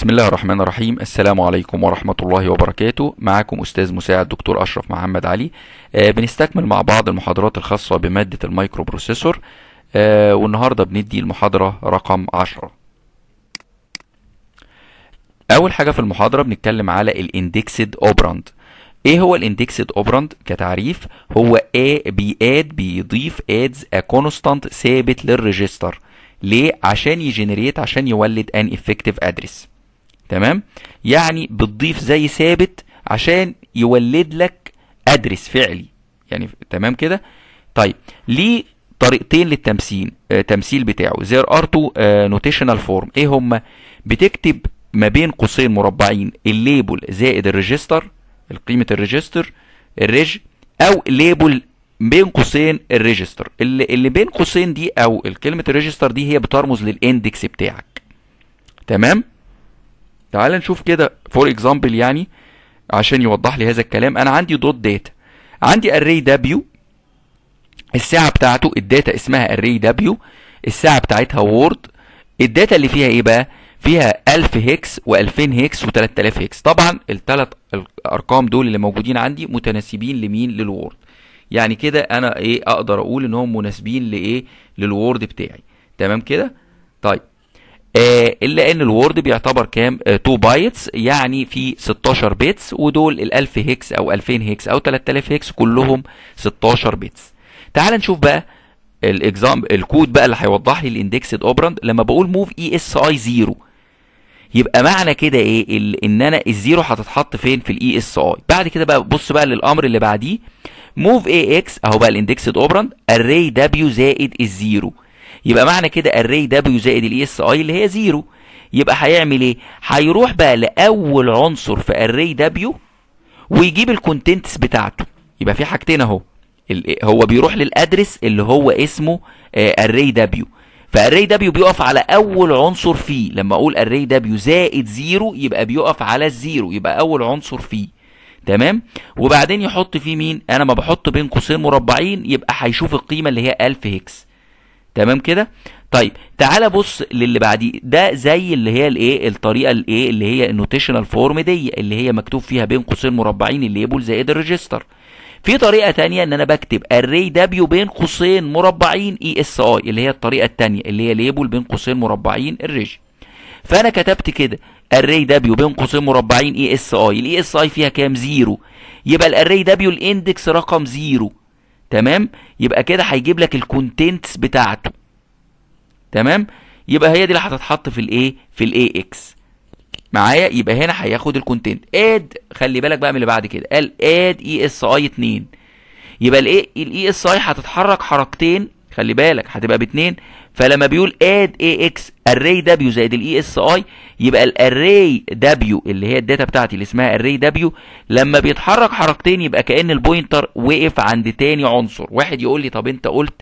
بسم الله الرحمن الرحيم السلام عليكم ورحمة الله وبركاته معكم أستاذ مساعد دكتور أشرف محمد علي آه بنستكمل مع بعض المحاضرات الخاصة بمادة المايكرو بروسيسور آه والنهاردة بندي المحاضرة رقم عشرة أول حاجة في المحاضرة بنتكلم على الاندكسد اوبراند ايه هو الاندكسد اوبراند كتعريف هو A بياد بيضيف ادز ا كونستانت ثابت للريجستر ليه عشان يجنريت عشان يولد ان افكتيف ادرس تمام يعني بتضيف زي ثابت عشان يولد لك ادرس فعلي يعني تمام كده طيب ليه طريقتين للتمثيل آه تمثيل بتاعه there are two آه notational form ايه هما بتكتب ما بين قوسين مربعين الليبل زائد الريجستر قيمه الريجستر الريج او ليبل بين قوسين الريجستر اللي, اللي بين قوسين دي او كلمه الريجستر دي هي بترمز للاندكس بتاعك تمام تعال نشوف كده فور اكزامبل يعني عشان يوضح لي هذا الكلام انا عندي دوت داتا عندي اري دبليو الساعه بتاعته الداتا اسمها اري دبليو الساعه بتاعتها وورد الداتا اللي فيها ايه بقى فيها 1000 هيكس و2000 هيكس و3000 هيكس طبعا الثلاث الارقام دول اللي موجودين عندي متناسبين لمين للوورد يعني كده انا ايه اقدر اقول ان هم مناسبين لايه للوورد بتاعي تمام كده طيب آه الا ان الوورد بيعتبر كام آه 2 بايتس يعني في 16 بيتس ودول ال 1000 هيكس او 2000 هيكس او 3000 هيكس كلهم 16 بيتس تعال نشوف بقى الاكزام الكود بقى اللي هيوضح لي الاندكسد اوبراند لما بقول موف اي اس اي 0 يبقى معنى كده ايه ان انا الزيرو هتتحط فين في الاي اس اي بعد كده بقى بص بقى للامر اللي بعديه موف اي اكس اهو بقى الاندكسد اوبراند اري دبليو زائد الزيرو يبقى معنى كده اري دبليو زائد الاي اس اي اللي هي زيرو يبقى هيعمل ايه هيروح بقى لاول عنصر في اري دبليو ويجيب الكونتنتس بتاعته يبقى في حاجتين اهو هو بيروح للادرس اللي هو اسمه اري دبليو فاري دبليو بيقف على اول عنصر فيه لما اقول اري دبليو زائد زيرو يبقى بيقف على الزيرو يبقى اول عنصر فيه تمام وبعدين يحط فيه مين انا ما بحط بين قوسين مربعين يبقى هيشوف القيمه اللي هي 1000 هيكس تمام كده طيب تعالى بص للي بعديه ده زي اللي هي الايه الطريقه الايه اللي هي النوتيشنال فورم دي اللي هي مكتوب فيها بين قوسين مربعين الليبل زائد الريجستر في طريقه تانية ان انا بكتب array دبليو بين قوسين مربعين اي اس اي اللي هي الطريقه التانية اللي هي ليبل بين قوسين مربعين الريج فانا كتبت كده array دبليو بين قوسين مربعين اي اس اي الاي اس اي فيها كام زيرو يبقى الاري دبليو الاندكس رقم زيرو تمام يبقى كده هيجيب لك الكونتنتس بتاعته تمام يبقى هي دي اللي هتتحط في الايه في الاي اكس معايا يبقى هنا هياخد الكونتنت اد خلي بالك بقى من اللي بعد كده قال اد اي اس اي 2 يبقى الايه الاي اس اي هتتحرك حركتين خلي بالك هتبقى باتنين فلما بيقول اد اي اكس اري دبليو زائد الاي اس اي يبقى الاري دبليو اللي هي الداتا بتاعتي اللي اسمها اري دبليو لما بيتحرك حركتين يبقى كان البوينتر وقف عند تاني عنصر واحد يقول لي طب انت قلت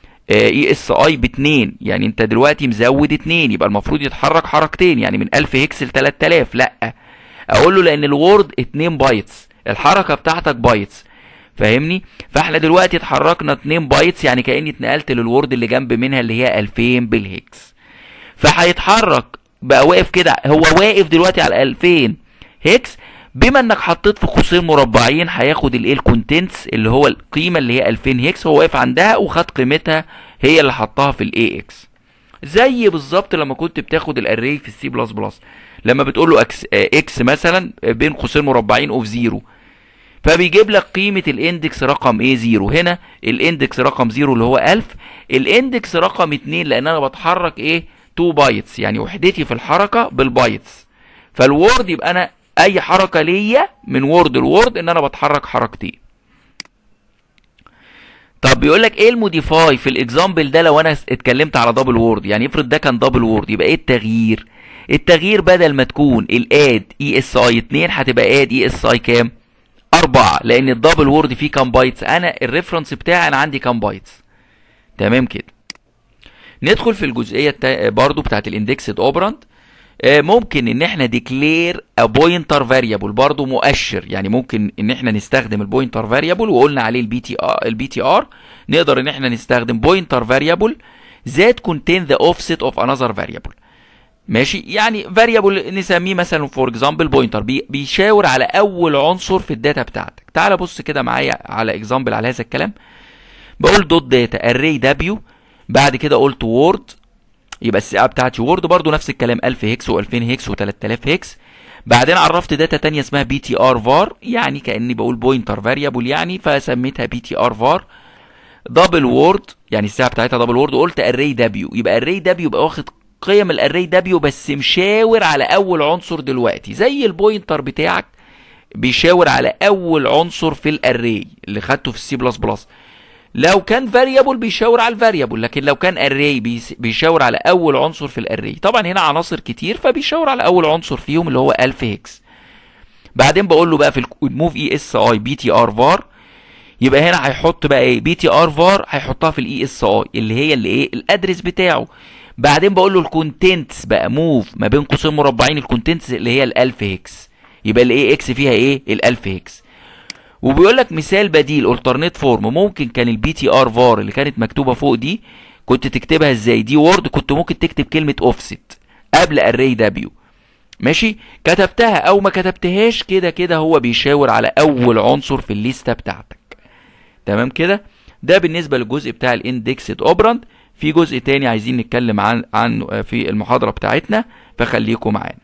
اي اس اي باتنين يعني انت دلوقتي مزود اتنين يبقى المفروض يتحرك حركتين يعني من 1000 هيكس ل 3000 لا اقول له لان الوورد 2 بايتس الحركه بتاعتك بايتس فاهمني فاحنا دلوقتي اتحركنا 2 بايتس يعني كاني اتنقلت للوورد اللي جنب منها اللي هي 2000 بالهيكس فهيتحرك بقى واقف كده هو واقف دلوقتي على 2000 هيكس بما انك حطيت في قوسين مربعين هياخد الايه الكونتنتس اللي هو القيمه اللي هي 2000 هيكس هو واقف عندها وخد قيمتها هي اللي حطها في الاي اكس زي بالظبط لما كنت بتاخد الاري في السي بلس بلس لما بتقول له اكس, اكس مثلا بين قوسين مربعين اوف زيرو فبيجيب لك قيمه الاندكس رقم ايه زيرو هنا الاندكس رقم زيرو اللي هو 1000 الاندكس رقم 2 لان انا بتحرك ايه 2 بايتس يعني وحدتي في الحركه بالبايتس فالوورد يبقى انا اي حركه ليا من وورد لوورد ان انا بتحرك حركتين طب بيقول لك ايه الموديفاي في الاكزامبل ده لو انا اتكلمت على دبل وورد يعني افرض ده كان دبل وورد يبقى ايه التغيير التغيير بدل ما تكون الاد اي اس اي 2 هتبقى اد اي اس اي كام 4 لان الدبل وورد فيه كام بايتس انا الريفرنس بتاعي انا عندي كام بايتس تمام كده ندخل في الجزئيه برضو بتاعت الاندكسد اوبراند ممكن ان احنا ديكلير ا بوينتر فاريبل برضه مؤشر يعني ممكن ان احنا نستخدم البوينتر فاريبل وقلنا عليه البي تي ار البي تي ار نقدر ان احنا نستخدم بوينتر فاريبل that contain the offset of another variable ماشي يعني فاريبل نسميه مثلا فور اكزامبل بوينتر بيشاور على اول عنصر في الداتا بتاعتك تعال بص كده معايا على اكزامبل على هذا الكلام بقول دوت داتا اري دبليو بعد كده قلت وورد يبقى الساعه بتاعتي وورد برضو نفس الكلام 1000 هكس و2000 هكس و3000 هكس بعدين عرفت داتا تانية اسمها بي تي ار فار يعني كاني بقول بوينتر فاريبل يعني فسميتها بي تي ار فار دبل وورد يعني الساعه بتاعتها دبل وورد وقلت اري دبليو يبقى اري دبليو يبقى واخد قيم الاري دبليو بس مشاور على اول عنصر دلوقتي زي البوينتر بتاعك بيشاور على اول عنصر في الاري اللي خدته في السي بلس بلس لو كان فاريبل بيشاور على الفاريبل لكن لو كان اري بيشاور على اول عنصر في الاري طبعا هنا عناصر كتير فبيشاور على اول عنصر فيهم اللي هو 1000 هكس بعدين بقول له بقى في الموف اي اس اي بي تي ار فار يبقى هنا هيحط بقى ايه بي تي ار فار هيحطها في الاي اس اي اللي هي اللي ايه الادرس بتاعه بعدين بقول له الكونتنتس بقى موف ما بين قوسين مربعين الكونتنتس اللي هي ال1000 هكس يبقى الاي اكس فيها ايه ال1000 هكس وبيقول لك مثال بديل الترنيت فورم ممكن كان البي تي ار فار اللي كانت مكتوبه فوق دي كنت تكتبها ازاي دي وورد كنت ممكن تكتب كلمه اوفست قبل اري دبليو ماشي كتبتها او ما كتبتهاش كده كده هو بيشاور على اول عنصر في الليسته بتاعتك تمام كده ده بالنسبه للجزء بتاع الاندكسد اوبراند في جزء تاني عايزين نتكلم عن عنه في المحاضره بتاعتنا فخليكم معانا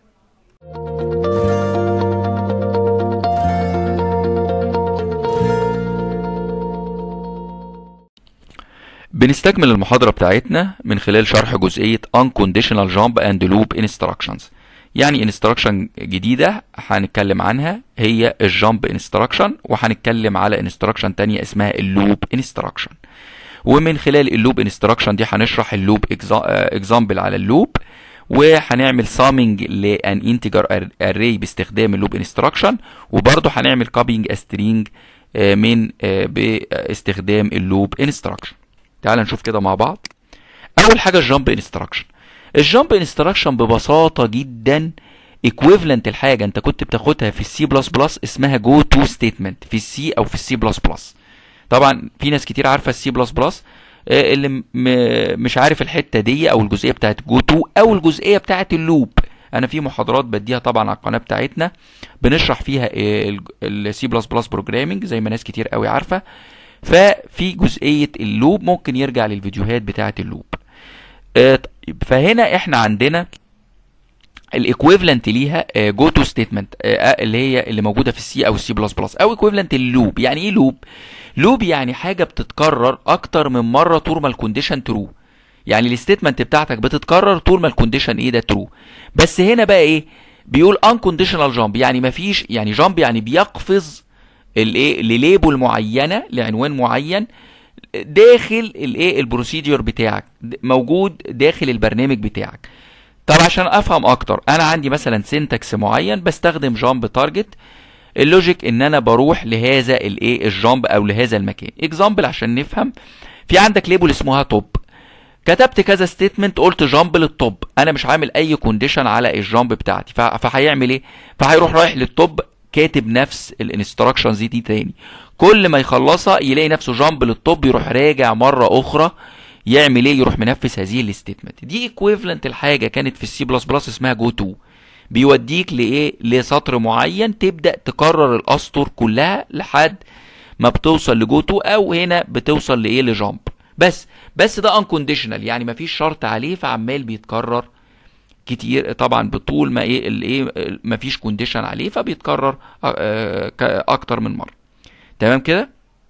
بنستكمل المحاضرة بتاعتنا من خلال شرح جزئية Unconditional Jump and Loop Instructions يعني instruction جديدة هنتكلم عنها هي الجامب instruction وهنتكلم على instruction تانية اسمها اللوب instruction ومن خلال اللوب instruction دي هنشرح اللوب example على اللوب وهنعمل summing لان انتجر array باستخدام اللوب instruction وبرضه هنعمل copying a string من باستخدام اللوب instruction تعال نشوف كده مع بعض اول حاجه الجامب انستراكشن الجامب انستراكشن ببساطه جدا ايكويفالنت الحاجه انت كنت بتاخدها في السي بلس بلس اسمها جو تو ستيتمنت في السي او في السي بلس بلس طبعا في ناس كتير عارفه السي بلس بلس اللي مش عارف الحته دي او الجزئيه بتاعت جو تو او الجزئيه بتاعت اللوب انا في محاضرات بديها طبعا على القناه بتاعتنا بنشرح فيها السي بلس بلس بروجرامنج زي ما ناس كتير قوي عارفه ففي جزئيه اللوب ممكن يرجع للفيديوهات بتاعه اللوب فهنا احنا عندنا الايكويفالنت ليها جو تو ستيتمنت اللي هي اللي موجوده في السي او السي بلس بلس او ايكويفالنت اللوب يعني ايه لوب لوب يعني حاجه بتتكرر اكتر من مره طول ما الكونديشن ترو يعني الستيتمنت بتاعتك بتتكرر طول ما الكونديشن ايه ده ترو بس هنا بقى ايه بيقول unconditional جامب يعني مفيش يعني جامب يعني بيقفز الايه لليبل معينه لعنوان معين داخل الايه البروسيدور بتاعك موجود داخل البرنامج بتاعك طب عشان افهم اكتر انا عندي مثلا سينتاكس معين بستخدم جامب تارجت اللوجيك ان انا بروح لهذا الايه الجامب او لهذا المكان اكزامبل عشان نفهم في عندك ليبل اسمها توب كتبت كذا ستيتمنت قلت جامب للتوب انا مش عامل اي كونديشن على الجامب بتاعتي فهيعمل ايه فهيروح رايح للتوب كاتب نفس الانستراكشنز دي تاني كل ما يخلصها يلاقي نفسه جامب للطب يروح راجع مره اخرى يعمل ايه يروح منفذ هذه الستيتمنت دي ايكويفالنت الحاجه كانت في السي بلس بلس اسمها جو تو بيوديك لايه لسطر معين تبدا تكرر الاسطر كلها لحد ما بتوصل لجو تو او هنا بتوصل لايه لجامب بس بس ده انكونديشنال يعني مفيش شرط عليه فعمال بيتكرر كتير طبعا بطول ما ايه الايه مفيش كونديشن عليه فبيتكرر اكتر من مره تمام كده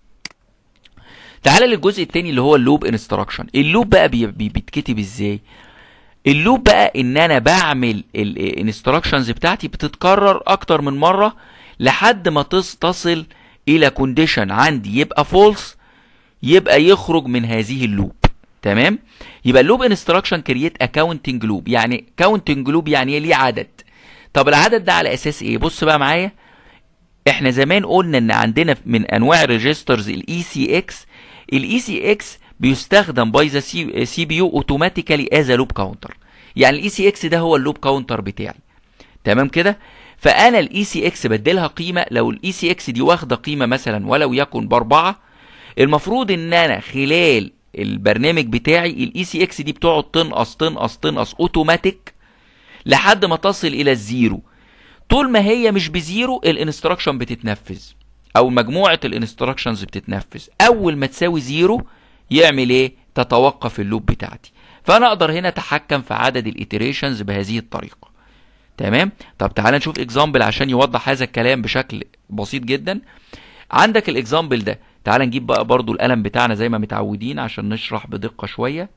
تعالى للجزء التاني اللي هو اللوب انستراكشن اللوب بقى بي بي بيتكتب ازاي اللوب بقى ان انا بعمل الانستراكشنز بتاعتي بتتكرر اكتر من مره لحد ما تصل الى كونديشن عندي يبقى فولس يبقى يخرج من هذه اللوب تمام يبقى اللوب انستراكشن كرييت اكاونتنج لوب يعني كاونتنج لوب يعني ليه عدد طب العدد ده على اساس ايه بص بقى معايا احنا زمان قلنا ان عندنا من انواع الريجسترز الاي سي اكس الاي سي اكس بيستخدم باي ذا سي بي يو اوتوماتيكالي از لوب كاونتر يعني الاي سي اكس ده هو اللوب كاونتر بتاعي تمام كده فانا الاي سي اكس بديلها قيمه لو الاي سي اكس دي واخده قيمه مثلا ولو يكن باربعه المفروض ان انا خلال البرنامج بتاعي الاي سي اكس دي بتقعد تنقص تنقص تنقص اوتوماتيك لحد ما تصل الى الزيرو طول ما هي مش بزيرو الانستراكشن بتتنفذ او مجموعه الانستراكشنز بتتنفذ اول ما تساوي زيرو يعمل ايه تتوقف اللوب بتاعتي فانا اقدر هنا اتحكم في عدد الاتريشنز بهذه الطريقه تمام طب تعالى نشوف اكزامبل عشان يوضح هذا الكلام بشكل بسيط جدا عندك الاكزامبل ده تعال نجيب بقى برضو القلم بتاعنا زي ما متعودين عشان نشرح بدقة شوية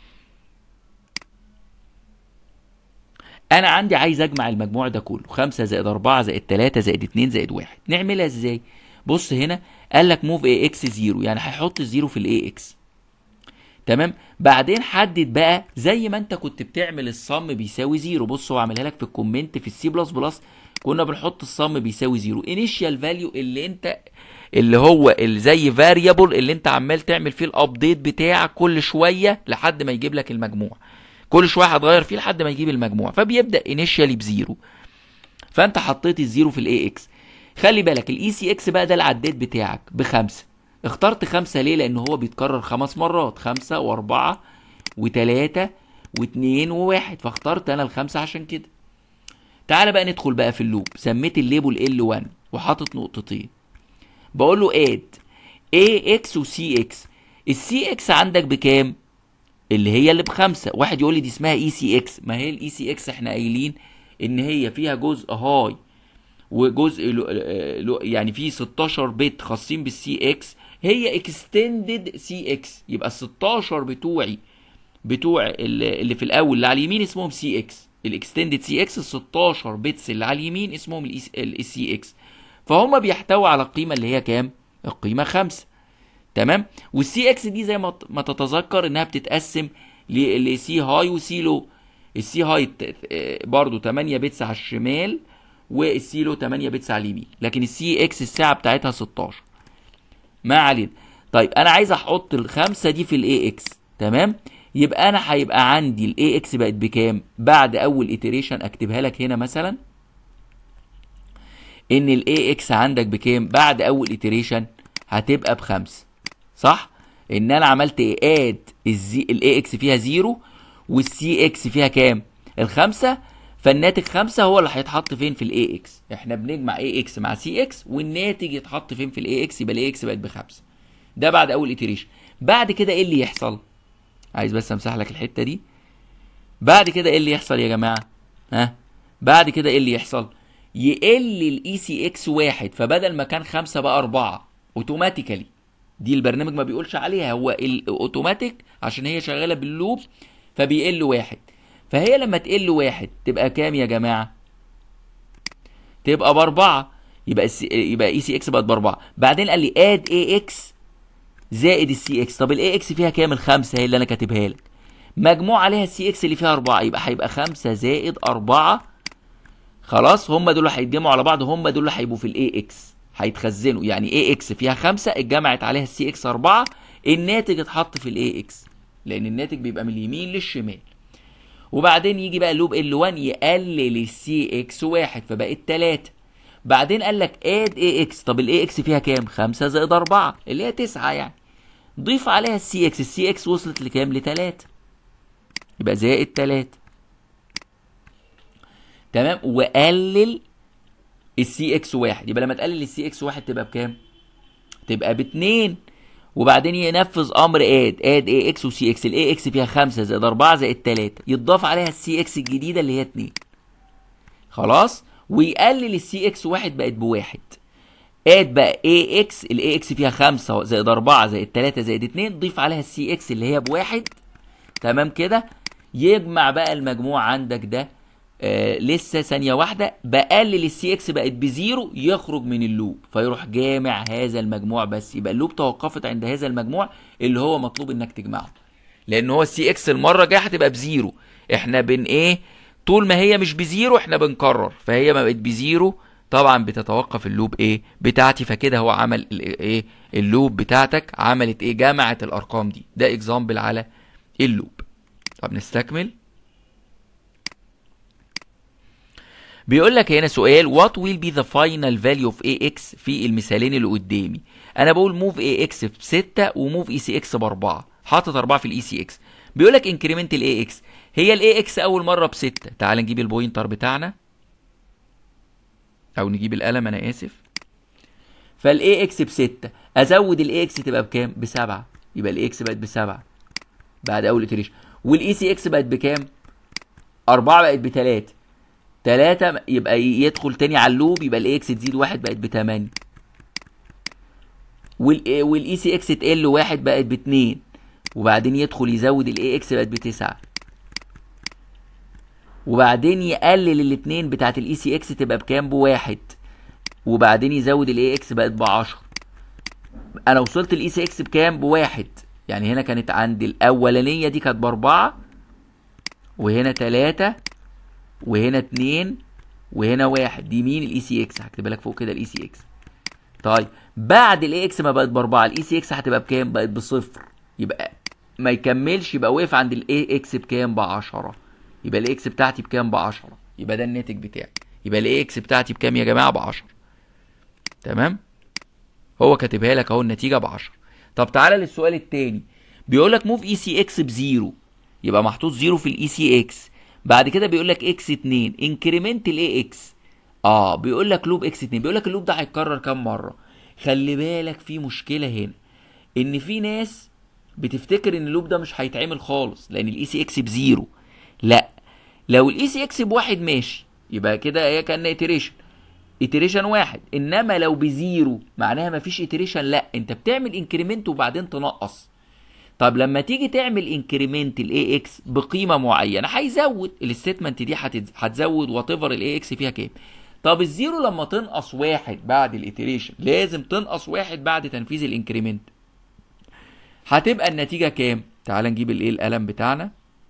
انا عندي عايز اجمع المجموع ده كله 5 زائد 4 زائد 3 زائد 2 زائد 1 نعملها ازاي بص هنا قال لك موف اي اكس 0 يعني هيحط الزيرو في الاي اكس تمام بعدين حدد بقى زي ما انت كنت بتعمل الصم بيساوي زيرو بص هو عاملها لك في الكومنت في السي بلس بلس كنا بنحط الصم بيساوي زيرو انيشال فاليو اللي انت اللي هو اللي زي فاريبل اللي انت عمال تعمل فيه الابديت بتاعك كل شويه لحد ما يجيب لك المجموع كل شويه هتغير فيه لحد ما يجيب المجموع فبيبدا انيشالي بزيرو فانت حطيت الزيرو في الاي اكس خلي بالك الاي سي اكس بقى ده العداد بتاعك بخمسه اخترت خمسة ليه لان هو بيتكرر خمس مرات خمسة واربعة وتلاتة واتنين وواحد فاخترت انا الخمسة عشان كده تعالى بقى ندخل بقى في اللوب سميت الليبل L1 وحاطط نقطتين بقول له اد AX و CX السي اكس عندك بكام اللي هي اللي بخمسة واحد يقول لي دي اسمها اي سي اكس ما هي الاي سي اكس احنا قايلين ان هي فيها جزء هاي وجزء لو لو يعني في 16 بت خاصين بالسي اكس هي اكستندد سي اكس يبقى ال 16 بتوعي بتوع اللي اللي في الاول اللي على اليمين اسمهم سي اكس الاكستندد سي اكس ال 16 بتس اللي على اليمين اسمهم السي اكس فهم بيحتوي على القيمه اللي هي كام القيمه 5 تمام والسي اكس دي زي ما ما تتذكر انها بتتقسم لسي هاي وسي لو السي هاي برضو 8 بتس على الشمال والسي لو 8 بتس على اليمين لكن السي اكس الساعه بتاعتها 16 ما علينا طيب انا عايز احط الخمسه دي في الاي اكس تمام يبقى انا هيبقى عندي الاي اكس بقت بكام بعد اول اتريشن اكتبها لك هنا مثلا ان الاي اكس عندك بكام بعد اول اتريشن هتبقى بخمسه صح ان انا عملت ايه اد الاي اكس فيها زيرو والسي اكس فيها كام الخمسه فالناتج خمسة هو اللي هيتحط فين في الاي اكس احنا بنجمع اي اكس مع سي اكس والناتج يتحط فين في الاي اكس يبقى الاي اكس بقت بخمسة ده بعد اول اتريشن بعد كده ايه اللي يحصل عايز بس امسح لك الحته دي بعد كده ايه اللي يحصل يا جماعه ها بعد كده ايه اللي يحصل يقل الاي سي اكس واحد فبدل ما كان خمسة بقى أربعة اوتوماتيكالي دي البرنامج ما بيقولش عليها هو الاوتوماتيك عشان هي شغاله باللوب فبيقل واحد فهي لما تقل واحد تبقى كام يا جماعه تبقى باربعه يبقى السي يبقى اي سي اكس بقت باربعه بعدين قال لي اد اي اكس زائد السي اكس طب الاي اكس فيها كام الخمسه هي اللي انا كاتبها لك مجموع عليها السي اكس اللي فيها أربعة يبقى هيبقى خمسة زائد أربعة خلاص هم دول هيتجمعوا على بعض هم دول هيبقوا في الاي اكس هيتخزنوا يعني اي اكس فيها خمسة اتجمعت عليها السي اكس أربعة الناتج اتحط في الاي اكس لأن الناتج بيبقى من اليمين للشمال وبعدين يجي بقى لوب ال 1 يقلل السي اكس واحد فبقت 3 بعدين قال لك اد اي اكس طب الاي اكس فيها كام 5 زائد 4 اللي هي 9 يعني ضيف عليها السي اكس السي اكس وصلت لكام ل 3 يبقى زائد 3 تمام وقلل السي اكس واحد يبقى لما تقلل السي اكس واحد تبقى بكام تبقى باتنين وبعدين ينفذ امر اد اد اي اكس وسي اكس الاي اكس فيها 5 زائد 4 زائد 3 يتضاف عليها السي اكس الجديده اللي هي 2 خلاص ويقلل السي اكس واحد بقت بواحد اد بقى اي اكس الاي اكس فيها 5 زائد 4 زائد 3 زائد 2 ضيف عليها السي اكس اللي هي بواحد تمام كده يجمع بقى المجموع عندك ده آه لسه ثانيه واحده بقلل السي اكس بقت بزيرو يخرج من اللوب فيروح جامع هذا المجموع بس يبقى اللوب توقفت عند هذا المجموع اللي هو مطلوب انك تجمعه لان هو السي اكس المره الجايه هتبقى بزيرو احنا بن ايه طول ما هي مش بزيرو احنا بنكرر فهي ما بقت بزيرو طبعا بتتوقف اللوب ايه بتاعتي فكده هو عمل ايه اللوب بتاعتك عملت ايه جمعت الارقام دي ده اكزامبل على اللوب طب نستكمل بيقول لك هنا سؤال what will be the final value of ax في المثالين اللي قدامي انا بقول move ax ب 6 وموف اي سي اكس ب 4 حاطط 4 في الاي سي اكس بيقول لك انكريمنت الاي اكس هي الاي اكس اول مره بستة تعال نجيب البوينتر بتاعنا او نجيب القلم انا اسف فالاي اكس بستة ازود الاي اكس تبقى بكام بسبعة يبقى الاي اكس بقت بسبعة بعد اول اتريشن والاي سي اكس بقت بكام أربعة بقت بتلاتة تلاتة يبقى يدخل تاني على اللوب يبقى الاي اكس تزيد واحد بقت بتمانية والاي سي اكس تقل واحد بقت باتنين وبعدين يدخل يزود الاي اكس بقت بتسعة وبعدين يقلل الاتنين بتاعت الاي سي اكس تبقى بكام بواحد وبعدين يزود الاي اكس بقت بعشرة انا وصلت الاي سي اكس بكام بواحد يعني هنا كانت عند الاولانية دي كانت باربعة وهنا تلاتة وهنا اتنين وهنا واحد دي مين الاي سي اكس هكتبها لك فوق كده الاي سي اكس طيب بعد الاي اكس ما بقت باربعة الاي سي اكس هتبقى بكام بقت بصفر يبقى ما يكملش يبقى وقف عند الاي اكس بكام ب 10 يبقى الاي اكس بتاعتي بكام ب 10 يبقى ده الناتج بتاعي يبقى الاي اكس بتاعتي بكام يا جماعه ب 10 تمام هو كاتبها لك اهو النتيجه ب 10 طب تعالى للسؤال التاني بيقول لك موف اي سي اكس بزيرو يبقى محطوط زيرو في الاي سي اكس بعد كده بيقول لك اكس 2 انكريمنت الاي اكس اه بيقول لك لوب اكس 2 بيقول لك اللوب ده هيتكرر كام مره خلي بالك في مشكله هنا ان في ناس بتفتكر ان اللوب ده مش هيتعمل خالص لان الاي سي اكس بزيرو لا لو الاي سي اكس بواحد ماشي يبقى كده هي كان اتريشن اتريشن واحد انما لو بزيرو معناها مفيش اتريشن لا انت بتعمل انكريمنت وبعدين تنقص طب لما تيجي تعمل انكريمنت الاي اكس بقيمه معينه هيزود الستيتمنت دي هتزود وات ايفر الاي اكس فيها كام طب الزيرو لما تنقص واحد بعد الاتريشن لازم تنقص واحد بعد تنفيذ الانكريمنت هتبقى النتيجة كام؟ تعال نجيب الايه القلم بتاعنا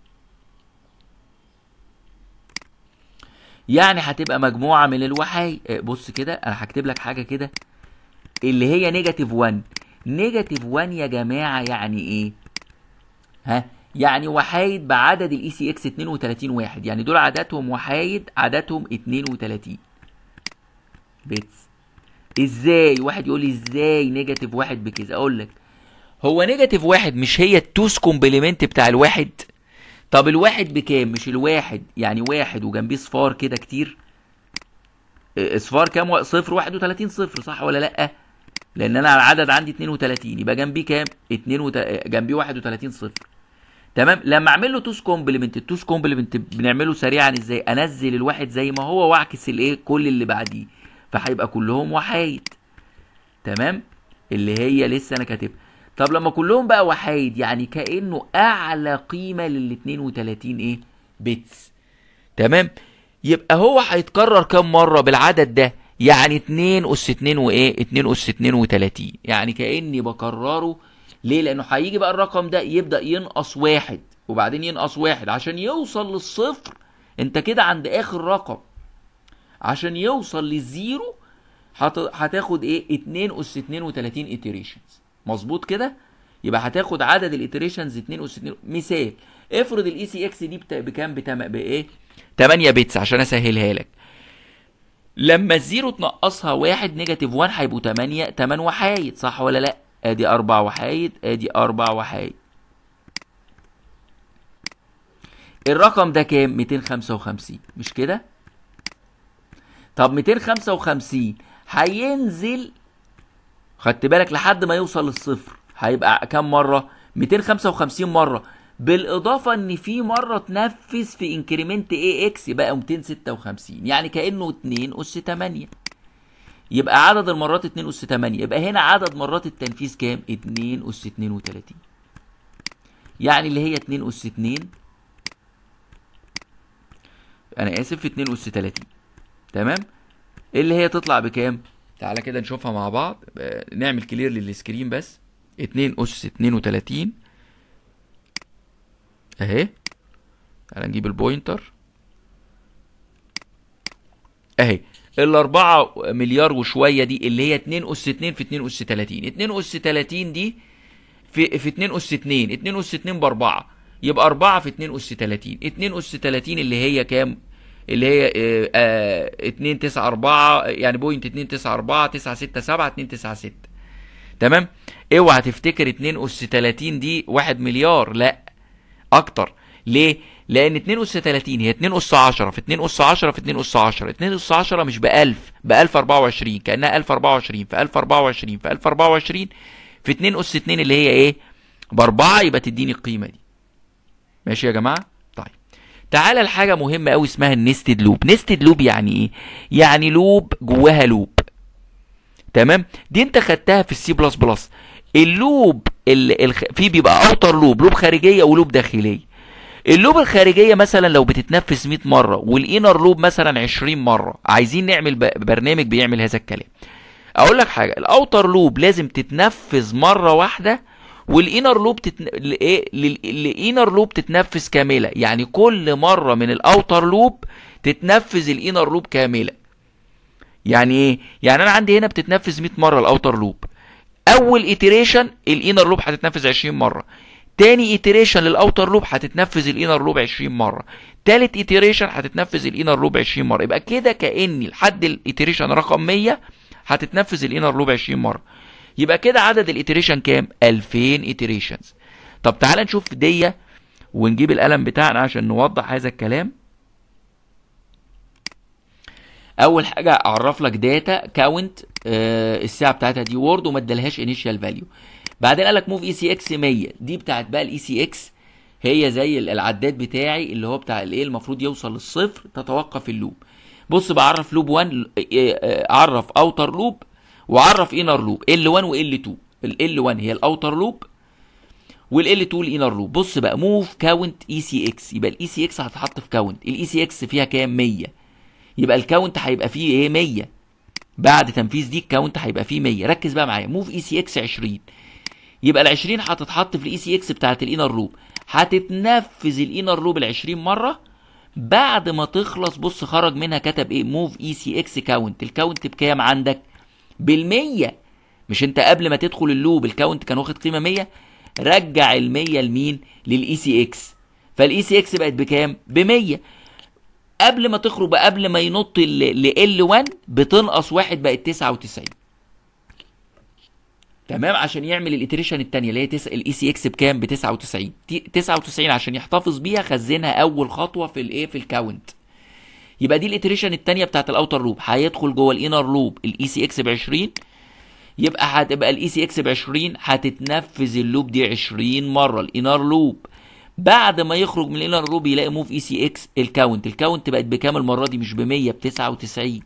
يعني هتبقى مجموعة من الوحي بص كده انا هكتب لك حاجة كده اللي هي نيجاتيف 1 نيجاتيف 1 يا جماعة يعني ايه؟ ها؟ يعني وحايد بعدد الاي سي اكس 32 واحد يعني دول عددهم وحايد عددهم 32 بيتس ازاي؟ واحد يقول لي ازاي نيجاتيف واحد بكذا اقول لك هو نيجاتيف واحد مش هي التوس كومبلمنت بتاع الواحد طب الواحد بكام مش الواحد يعني واحد وجنبيه صفار كده كتير اصفار كام صفر واحد وتلاتين صفر صح ولا لا لان انا العدد عندي 32 يبقى جنبيه كام 2 وت... جنبيه 31 صفر تمام لما اعمل له توس كومبلمنت التوس كومبلمنت بنعمله سريعا ازاي انزل الواحد زي ما هو واعكس الايه كل اللي بعديه فهيبقى كلهم وحايد تمام اللي هي لسه انا كاتبها طب لما كلهم بقى وحايد يعني كانه اعلى قيمه لل 32 ايه بيتس تمام يبقى هو هيتكرر كام مره بالعدد ده يعني 2 اس 2 وايه 2 اس 32 يعني كاني بكرره ليه لانه هيجي بقى الرقم ده يبدا ينقص واحد وبعدين ينقص واحد عشان يوصل للصفر انت كده عند اخر رقم عشان يوصل للزيرو هتاخد ايه 2 اس 32 اتريشنز مظبوط كده يبقى هتاخد عدد الاتريشنز 2 اس 2 مثال افرض الاي سي اكس دي بكام بتم... بايه 8 بيتس عشان اسهلها لك لما الزيرو تنقصها واحد نيجاتيف 1 هيبقوا 8 8 وحايد صح ولا لا ادي 4 وحايد ادي 4 وحايد الرقم ده كام 255 مش كده طب 255 هينزل خدت بالك لحد ما يوصل للصفر هيبقى كام مره 255 مره بالاضافه ان في مره تنفذ في انكريمنت اي اكس يبقى 256 يعني كانه 2 اس 8 يبقى عدد المرات 2 اس 8 يبقى هنا عدد مرات التنفيذ كام 2 اس 32 يعني اللي هي 2 اس 2 انا اسف 2 اس 30 تمام اللي هي تطلع بكام تعالى كده نشوفها مع بعض نعمل كلير للسكرين بس 2 اس 32 اهي تعالى نجيب البوينتر اهي الأربعة مليار وشوية دي اللي هي 2 أس 2 في 2 أس 30 2 أس 30 دي في في 2 أس 2 2 أس 2 بأربعة يبقى 4 في 2 أس 30 2 أس 30 اللي هي كام؟ اللي هي اه اه 2 9 4 يعني بوينت 2 9 4 9 6 7 2 9 6 تمام؟ اوعى تفتكر 2 أس 30 دي 1 مليار لا اكتر ليه لان 2 اس 30 هي 2 اس 10 في 2 اس 10 في 2 اس 10 2 اس 10 مش ب 1000 ب 1024 كانها 1024 في 1024 في 1024 في 2 اس 2 اللي هي ايه ب 4 يبقى تديني القيمه دي ماشي يا جماعه طيب تعالى لحاجه مهمه قوي اسمها النستد لوب نستد لوب يعني ايه يعني لوب جواها لوب تمام دي انت خدتها في السي بلس بلس اللوب ال... في بيبقى اوتر لوب لوب خارجيه ولوب داخليه اللوب الخارجيه مثلا لو بتتنفس 100 مره والانر لوب مثلا 20 مره عايزين نعمل برنامج بيعمل هذا الكلام اقول لك حاجه الاوتر لوب لازم تتنفذ مره واحده والانر لوب تتن... ايه الانر لوب تتنفذ كامله يعني كل مره من الاوتر لوب تتنفذ الانر لوب كامله يعني ايه يعني انا عندي هنا بتتنفذ 100 مره الاوتر لوب اول ايتريشن الانر لوب هتتنفذ 20 مره تاني ايتريشن للاوتر لوب هتتنفذ الانر لوب 20 مره تالت ايتريشن هتتنفذ الانر لوب 20 مره يبقى كده كاني لحد الايتريشن رقم 100 هتتنفذ الانر لوب 20 مره يبقى كده عدد الايتريشن كام 2000 ايتريشنز طب تعال نشوف دي ونجيب القلم بتاعنا عشان نوضح هذا الكلام اول حاجه اعرف لك داتا كاونت آه الساعه بتاعتها دي وورد وما ادالهاش انيشال فاليو بعدين قال لك موف اي سي اكس 100 دي بتاعت بقى الاي سي اكس هي زي العداد بتاعي اللي هو بتاع الايه المفروض يوصل للصفر تتوقف اللوب بص بعرف لوب 1 اعرف اوتر لوب واعرف انر لوب ال 1 وال 2 ال 1 هي الاوتر لوب والال 2 الانر لوب بص بقى موف كاونت اي سي اكس يبقى الاي سي اكس هتتحط في كاونت الاي سي اكس فيها كام 100 يبقى الكاونت هيبقى فيه ايه 100 بعد تنفيذ دي الكاونت هيبقى فيه 100 ركز بقى معايا موف اي سي اكس 20 يبقى ال 20 هتتحط في الاي سي اكس بتاعت الانر لوب هتتنفذ الانر لوب ال 20 مره بعد ما تخلص بص خرج منها كتب ايه موف اي سي اكس كاونت الكاونت بكام عندك بال100 مش انت قبل ما تدخل اللوب الكاونت كان واخد قيمه 100 رجع ال100 لمين للاي سي اكس فالاي سي اكس بقت بكام ب 100 قبل ما تخرج بقى قبل ما ينط ل ال 1 بتنقص واحد بقت 99 تمام عشان يعمل الاتريشن الثانيه اللي هي تس... الاي سي اكس بكام ب 99 99 عشان يحتفظ بيها خزنها اول خطوه في الايه في الكاونت يبقى دي الاتريشن الثانيه بتاعت الاوتر لوب هيدخل جوه الانر لوب الاي سي اكس ب 20 يبقى هتبقى الاي سي اكس ب 20 هتتنفذ اللوب دي 20 مره الانر لوب بعد ما يخرج من الانر لوب يلاقي موف اي سي اكس الكاونت الكاونت بقت بكام المره دي مش ب 100 ب 99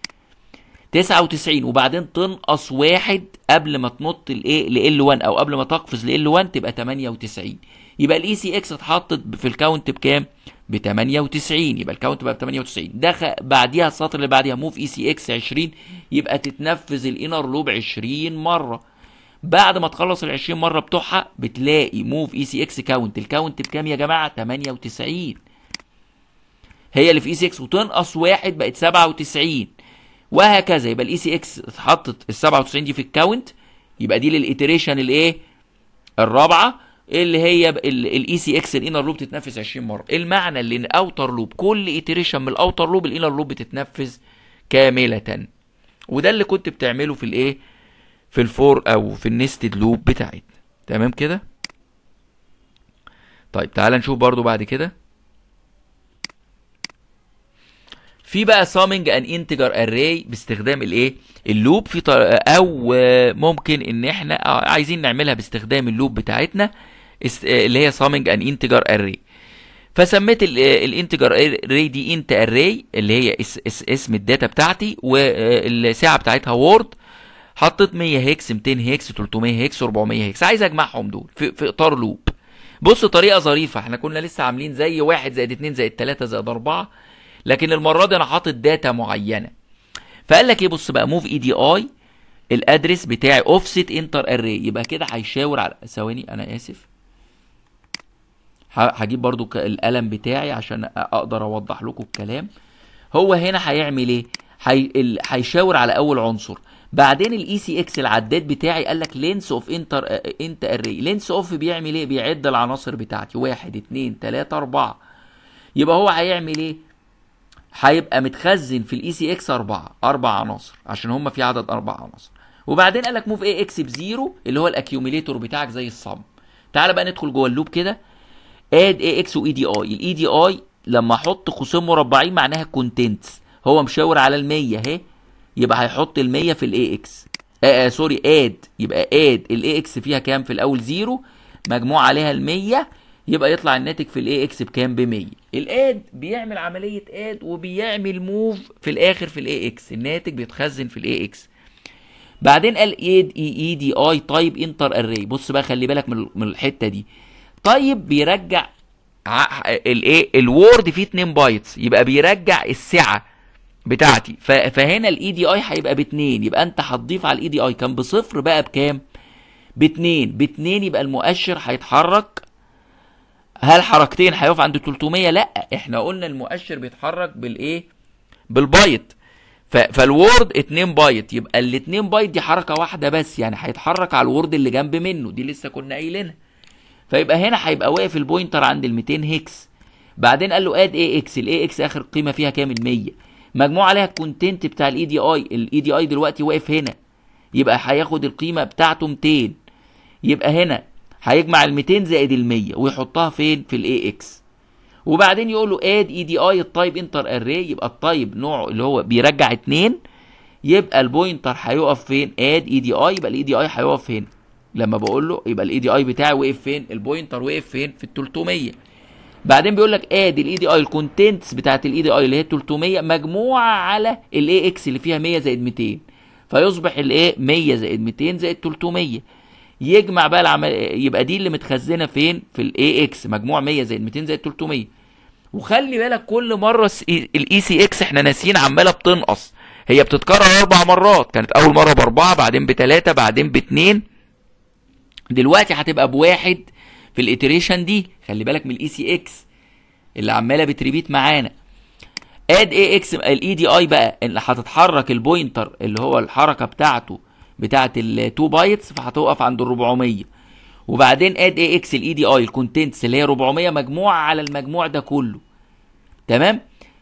99 وبعدين تنقص واحد قبل ما تنط الايه ل L1 او قبل ما تقفز ل L1 تبقى 98 يبقى الاي سي اكس اتحطت في الكاونت بكام؟ ب 98 يبقى الكاونت بقى ب 98 ده بعديها السطر اللي بعديها موف اي سي اكس 20 يبقى تتنفذ الانر لوب 20 مره بعد ما تخلص ال 20 مره بتوعها بتلاقي موف اي سي اكس كاونت الكاونت بكام يا جماعه 98 هي اللي في اي سي اكس وتنقص واحد بقت 97 وهكذا يبقى الاي سي اكس اتحطت ال 97 دي في الكاونت يبقى دي للايتريشن الايه الرابعه اللي هي الاي سي اكس الانر لوب تتنفذ 20 مره المعنى اللي ان اوتر لوب كل ايتريشن من الاوتر لوب الانر لوب بتتنفذ كامله وده اللي كنت بتعمله في الايه في الفور او في النستد لوب بتاعتنا تمام كده طيب تعال نشوف برضو بعد كده في بقى سامنج ان انتجر اري باستخدام الايه اللوب في طر... او ممكن ان احنا عايزين نعملها باستخدام اللوب بتاعتنا اللي هي سامنج ان انتجر اري فسميت الانتجر اري دي انت اري اللي هي اس اس اسم الداتا بتاعتي والساعه بتاعتها وورد حطيت 100 هيكس 200 هيكس 300 هيكس 400 هيكس عايز اجمعهم دول في, في اطار لوب بص طريقه ظريفه احنا كنا لسه عاملين زي واحد زائد اتنين زائد تلاته زائد اربعه لكن المره دي انا حاطط داتا معينه فقال لك ايه بص بقى موف اي دي اي الادرس بتاعي اوفست انتر اري يبقى كده هيشاور على ثواني انا اسف هجيب برضو القلم بتاعي عشان اقدر اوضح لكم الكلام هو هنا هيعمل ايه هيشاور على اول عنصر بعدين الاي سي اكس العداد بتاعي قال لك لينس اوف انتر انت اري لينس اوف بيعمل ايه بيعد العناصر بتاعتي واحد اتنين تلاته اربعه يبقى هو هيعمل ايه هيبقى متخزن في الاي سي اكس اربعه اربع عناصر عشان هم في عدد اربع عناصر وبعدين قال لك موف ايه اكس بزيرو اللي هو الاكيوميليتور بتاعك زي الصم تعال بقى ندخل جوه اللوب كده اد اي اكس واي دي اي الاي دي اي لما احط قوسين مربعين معناها كونتنتس هو مشاور على ال 100 اهي يبقى هيحط ال 100 في الاي اكس آه آه سوري اد يبقى اد الاي اكس فيها كام في الاول زيرو مجموع عليها ال 100 يبقى يطلع الناتج في الاي اكس بكام ب 100 الاد بيعمل عمليه اد وبيعمل موف في الاخر في الاي اكس الناتج بيتخزن في الاي اكس بعدين قال ايد اي اي دي اي تايب انتر اري بص بقى خلي بالك من من الحته دي طيب بيرجع الايه الوورد فيه 2 بايتس يبقى بيرجع السعه بتاعتي ف- فهنا الاي دي اي هيبقى باتنين يبقى انت هتضيف على الاي دي اي كان بصفر بقى بكام باتنين باتنين يبقى المؤشر هيتحرك هل حركتين هيقف عند 300 لا احنا قلنا المؤشر بيتحرك بالايه بالبايت ف- فالوورد 2 بايت يبقى ال 2 بايت دي حركه واحده بس يعني هيتحرك على الوورد اللي جنب منه دي لسه كنا قايلينها فيبقى هنا هيبقى واقف البوينتر عند ال 200 هيكس بعدين قال له اد اي اكس الاي اكس اخر قيمه فيها كام ال 100 مجموع عليها الكونتنت بتاع الاي دي اي الاي دي اي دلوقتي واقف هنا يبقى هياخد القيمه بتاعته 200 يبقى هنا هيجمع ال 200 زائد ال 100 ويحطها فين في الاي اكس وبعدين يقول له اد اي دي اي التايب انتر اري يبقى التايب نوعه اللي هو بيرجع 2 يبقى البوينتر هيقف فين اد اي دي اي يبقى الاي دي اي هيقف هنا لما بقول له يبقى الاي دي اي بتاعي وقف فين البوينتر وقف فين في ال 300 بعدين بيقول لك ادي الاي دي اي الكونتنتس بتاعت الاي دي اي اللي هي 300 مجموعه على الاي اكس اللي فيها 100 زائد 200 فيصبح الايه 100 زائد 200 زائد 300 يجمع بقى العمل يبقى دي اللي متخزنه فين في الاي اكس مجموع 100 زائد 200 زائد 300 وخلي بالك كل مره الاي سي اكس احنا ناسيين عماله بتنقص هي بتتكرر اربع مرات كانت اول مره باربعه بعدين بثلاثه بعدين باثنين دلوقتي هتبقى بواحد في الاتريشن دي خلي بالك من الاي سي اكس اللي عماله بتريبيت معانا اد اي اكس الاي دي اي بقى اللي هتتحرك البوينتر اللي هو الحركه بتاعته بتاعه ال2 بايتس فهتوقف عند ال 400 وبعدين اد اي اكس الاي دي اي الكونتنتس اللي هي 400 مجموعه على المجموع ده كله تمام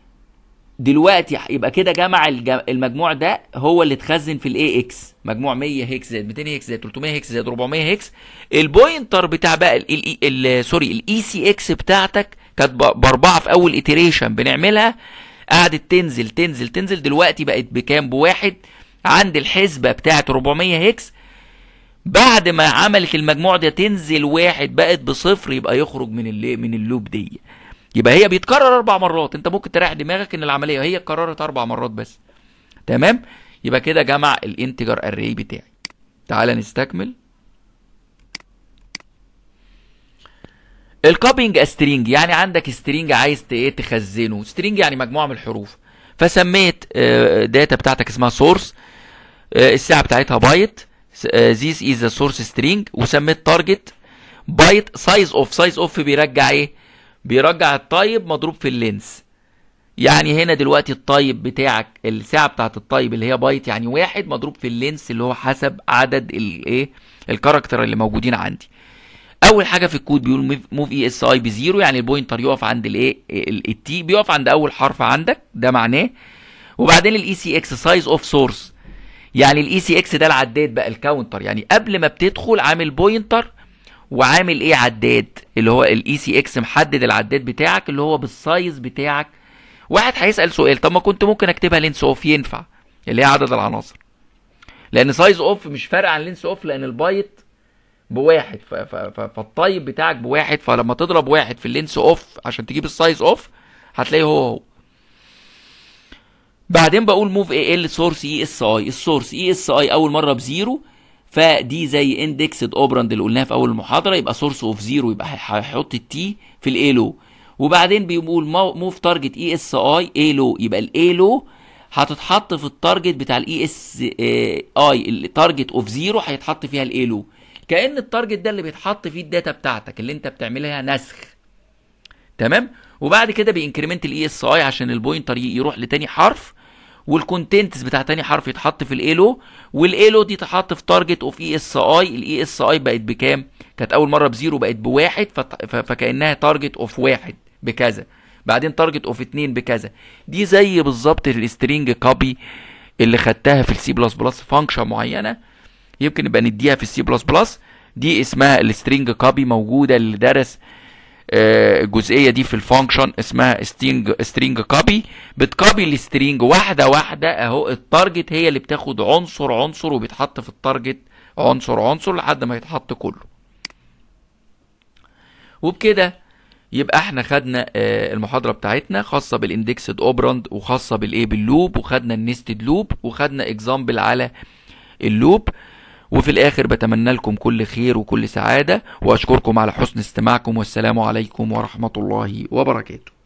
دلوقتي يبقى كده جمع الج- المجموع ده هو اللي اتخزن في الاي اكس مجموع 100 هيكس زائد 200 هيكس زائد 300 هيكس زائد 400 هيكس البوينتر بتاع بقى ال- ال- ال- سوري الاي سي اكس بتاعتك كانت ب- باربعه في اول اتريشن بنعملها قعدت تنزل تنزل تنزل دلوقتي بقت بكام بواحد عند الحسبه بتاعت 400 هيكس بعد ما عملت المجموع ده تنزل واحد بقت بصفر يبقى يخرج من اللي من اللوب دي يبقى هي بيتكرر اربع مرات انت ممكن تريح دماغك ان العمليه هي اتكررت اربع مرات بس تمام يبقى كده جمع الانتجر اري بتاعي تعال نستكمل الكوبينج سترينج يعني عندك سترينج عايز ت- ايه تخزنه سترينج يعني مجموعه من الحروف فسميت آه، داتا بتاعتك اسمها سورس الساعه بتاعتها بايت ذيس از ذا سورس سترينج وسميت تارجت بايت سايز اوف سايز اوف بيرجع ايه بيرجع الطيب مضروب في اللينس يعني هنا دلوقتي الطيب بتاعك الساعه بتاعت الطيب اللي هي بايت يعني واحد مضروب في اللينس اللي هو حسب عدد الايه الكاركتر اللي موجودين عندي اول حاجه في الكود بيقول موف اي اس اي بزيرو يعني البوينتر يقف عند الايه التي بيقف عند اول حرف عندك ده معناه وبعدين الاي سي اكس سايز اوف سورس يعني الاي سي اكس ده العداد بقى الكاونتر يعني قبل ما بتدخل عامل بوينتر وعامل ايه عداد اللي هو الاي سي اكس محدد العداد بتاعك اللي هو بالسايز بتاعك واحد هيسال سؤال طب ما كنت ممكن اكتبها لينس اوف ينفع اللي هي عدد العناصر لان سايز اوف مش فارق عن لينس اوف لان البايت بواحد ف- ف- ف- فالطيب بتاعك بواحد فلما تضرب واحد في اللينس اوف عشان تجيب السايز اوف هتلاقيه هو هو بعدين بقول موف اي ال سورس اي اس اي السورس اي اس اي اول مره بزيرو فدي زي اندكسد اوبراند اللي قلناها في اول المحاضره يبقى سورس اوف زيرو يبقى هيحط التي في الايلو وبعدين بيقول موف تارجت اي اس اي ايلو يبقى الايلو هتتحط في التارجت بتاع الاي اس اي التارجت اوف زيرو هيتحط فيها الايلو كان التارجت ده اللي بيتحط فيه الداتا بتاعتك اللي انت بتعملها نسخ تمام وبعد كده بينكريمنت الاي اس اي عشان البوينتر ي- يروح لتاني حرف والكونتنتس بتاع تاني حرف يتحط في الايلو والايلو دي تحط في تارجت اوف اي اس اي الاي اس اي بقت بكام كانت اول مره بزيرو بقت بواحد فت- ف- فكانها تارجت اوف واحد بكذا بعدين تارجت اوف اتنين بكذا دي زي بالظبط السترينج كوبي اللي خدتها في السي بلس بلس فانكشن معينه يمكن نبقى نديها في السي بلس بلس دي اسمها السترينج كوبي موجوده اللي درس آه، الجزئيه دي في الفانكشن اسمها سترينج سترينج كوبي بتكوبي السترينج واحده واحده اهو التارجت هي اللي بتاخد عنصر عنصر وبيتحط في التارجت عنصر عنصر لحد ما يتحط كله وبكده يبقى احنا خدنا آه، المحاضره بتاعتنا خاصه بالاندكسد اوبراند وخاصه بالايه باللوب وخدنا النستد لوب وخدنا اكزامبل على اللوب وفي الاخر بتمنى لكم كل خير وكل سعاده واشكركم على حسن استماعكم والسلام عليكم ورحمه الله وبركاته